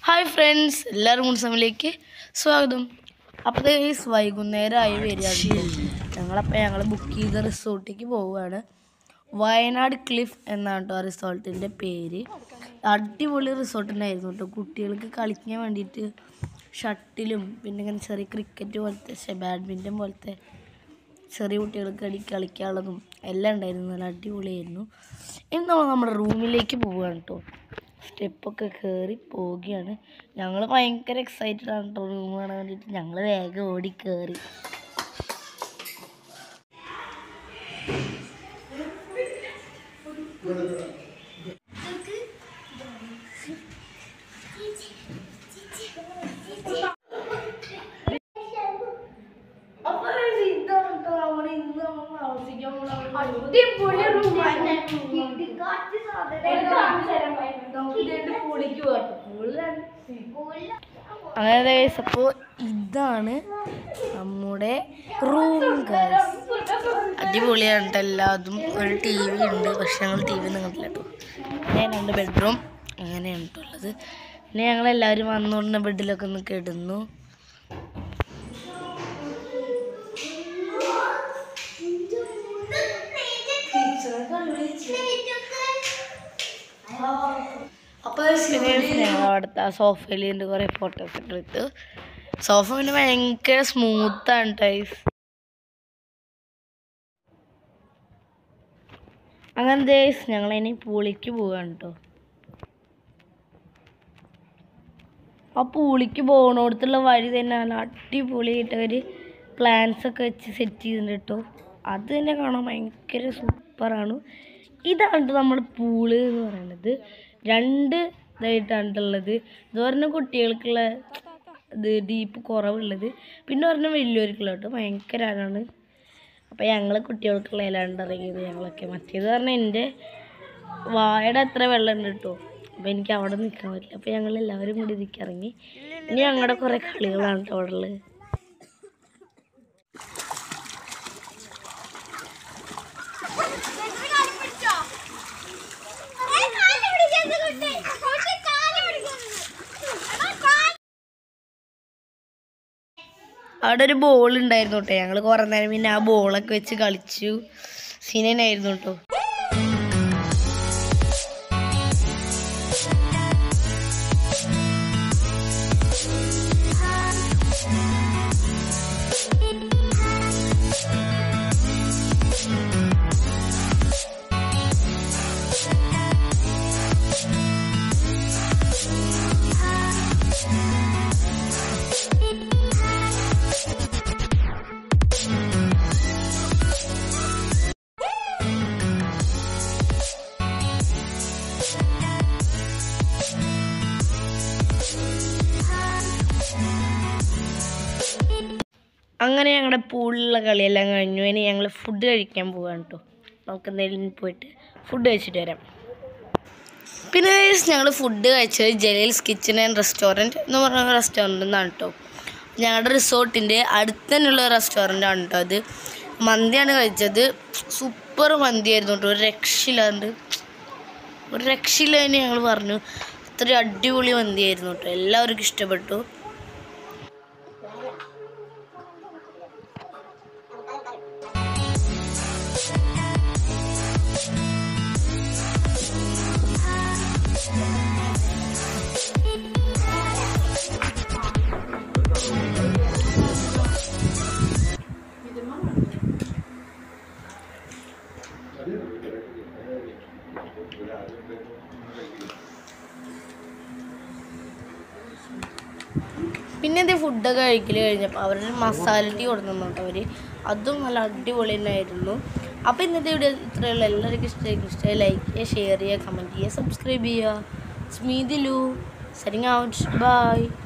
hi friends എല്ലാവരും മുൻസമിലേക്ക് സ്വാഗതം അപ്പോൾ ഈ വൈകുന്നേരമായി വരികയാണ് ഞങ്ങളപ്പോൾ ഞങ്ങൾ ബുക്ക് ചെയ്ത റിസോർട്ടിലേക്ക് പോവുകയാണ് വയനാട് ക്ലിഫ് എന്നാണ് കേട്ടോ ആ റിസോർട്ടിൻ്റെ പേര് അടിപൊളി റിസോർട്ട് തന്നെയായിരുന്നു കേട്ടോ കുട്ടികൾക്ക് കളിക്കാൻ വേണ്ടിയിട്ട് ഷട്ടിലും പിന്നെ ഇങ്ങനെ ചെറിയ ക്രിക്കറ്റ് പോലത്തെ ശ്ശെ, ബാഡ്മിൻ്റൺ പോലത്തെ ചെറിയ കുട്ടികൾക്ക് കളി കളിക്കാനുള്ളതും എല്ലാം ഉണ്ടായിരുന്നു നല്ല അടിപൊളിയായിരുന്നു ഇനി നമ്മൾ നമ്മുടെ റൂമിലേക്ക് പോവുകയാണ് കേട്ടോ സ്റ്റെപ്പൊക്കെ കയറി പോവുകയാണ് ഞങ്ങൾ ഭയങ്കര എക്സൈറ്റഡ് ആണ് കേട്ടോ റൂം കാണാൻ വേണ്ടിയിട്ട് ഞങ്ങൾ വേഗം ഓടി കയറി അടിപൊളി റൂമാണ് അങ്ങനെ അപ്പോൾ ഇതാണ് നമ്മുടെ റൂം ഗൈസ് അടിപൊളിയാണ് ട്ടോ എല്ലാതും ഒരു ടി വി ഉണ്ട് പക്ഷെ ഞങ്ങൾ ടി വി ഒന്നും കണ്ടില്ല കേട്ടോ പിന്നെ രണ്ട് ബെഡ്റൂം അങ്ങനെയാണ് ട്ടോ ഉള്ളത് പിന്നെ ഞങ്ങൾ എല്ലാവരും വന്നുകൊണ്ട് ബെഡിലൊക്കെ ഒന്ന് കിടന്നു അപ്പോൾ പിന്നെ ഞങ്ങൾ അവിടുത്തെ ആ സോഫയിൽ ഉണ്ട് കുറേ ഫോട്ടോസ് ഒക്കെ എടുത്തു സോഫ പിന്നെ ഭയങ്കര സ്മൂത്താണ് ടൈസ് അങ്ങനെ ദേസ് ഞങ്ങളിനി പൂളിക്ക് പോവാണ് കേട്ടോ ആ പൂളിക്ക് പോകണോടത്തുള്ള വഴി തന്നെ നല്ല അടിപൊളിയായിട്ട് അവർ പ്ലാൻസ് ഒക്കെ വെച്ച് സെറ്റ് ചെയ്തിട്ടുണ്ട് കേട്ടോ അത് തന്നെ കാണാൻ ഭയങ്കര സൂപ്പറാണ് ഇതാണ് ട്ടോ നമ്മുടെ പൂള് എന്ന് പറയുന്നത് രണ്ട് ഇതായിട്ടാണ് ഉള്ളത് ഇത് പറഞ്ഞ കുട്ടികൾക്കുള്ള ഇത് ഡീപ്പ് കുറവുള്ളത് പിന്നെ പറഞ്ഞ വലിയവർക്കുള്ള കേട്ടോ ഭയങ്കര ആഴാണ് അപ്പോൾ ഞങ്ങൾ കുട്ടികൾക്കുള്ള ഇലാണ്ട് ഇറങ്ങിയത് ഞങ്ങളൊക്കെ മറ്റേത് പറഞ്ഞാൽ എൻ്റെ വായുടെ അത്ര വെള്ളം ഉണ്ട് കേട്ടോ അപ്പോൾ എനിക്ക് അവിടെ നിൽക്കാൻ പറ്റില്ല അപ്പോൾ ഞങ്ങൾ എല്ലാവരും കൂടി ഇതിലേക്ക് ഇറങ്ങി ഇനി ഞങ്ങളുടെ കുറേ കളികളാണ് കേട്ടോ അവിടെ ഉള്ളത് അവിടെ ഒരു ബോൾ ഉണ്ടായിരുന്നു കേട്ടോ ഞങ്ങൾ കുറേ നേരം പിന്നെ ആ ബോളൊക്കെ വെച്ച് കളിച്ചു സീനായിരുന്നു കേട്ടോ അങ്ങനെ ഞങ്ങളുടെ പൂളിലുള്ള കളിയെല്ലാം കഴിഞ്ഞു ഇനി ഞങ്ങൾ ഫുഡ് കഴിക്കാൻ പോവാണ് കേട്ടോ നമുക്ക് എന്തെങ്കിലും പോയിട്ട് ഫുഡ് കഴിച്ചിട്ട് വരാം പിന്നെ ഞങ്ങൾ ഫുഡ് കഴിച്ചത് ജലീൽസ് കിച്ചൺ ആൻഡ് റെസ്റ്റോറൻറ്റ് എന്ന് പറഞ്ഞ റെസ്റ്റോറൻറ്റിൽ നിന്നാണ് കേട്ടോ ഞങ്ങളുടെ റിസോർട്ടിൻ്റെ അടുത്ത് തന്നെയുള്ള റെസ്റ്റോറൻ്റ് ആണ് കേട്ടോ അത് മന്തിയാണ് കഴിച്ചത് സൂപ്പർ മന്തിയായിരുന്നു കേട്ടോ ഒരു രക്ഷയില്ലാണ്ട് ഒരു രക്ഷയില്ല എന്ന് ഞങ്ങൾ പറഞ്ഞു അത്ര അടിപൊളി മന്തിയായിരുന്നു കേട്ടോ എല്ലാവർക്കും ഇഷ്ടപ്പെട്ടു പിന്നെ ഇത് ഫുഡൊക്കെ കഴിക്കൽ കഴിഞ്ഞപ്പോൾ അവരുടെ മസാല ടീ കൊടുക്കുന്നു കേട്ടോ അവർ അതും നല്ല അടിപൊളി തന്നെയായിരുന്നു അപ്പോൾ ഇന്നത്തെ വീഡിയോ ഇത്രയുള്ള എല്ലാവർക്കും ഇഷ്ടമായിരിക്കും ഇഷ്ടമായി ലൈക്ക് ചെയ്യുക ഷെയർ ചെയ്യുക കമൻറ്റ് ചെയ്യുക സബ്സ്ക്രൈബ് ചെയ്യുക സ്മീതിലു സരിങ് ഔട്ട് ബൈ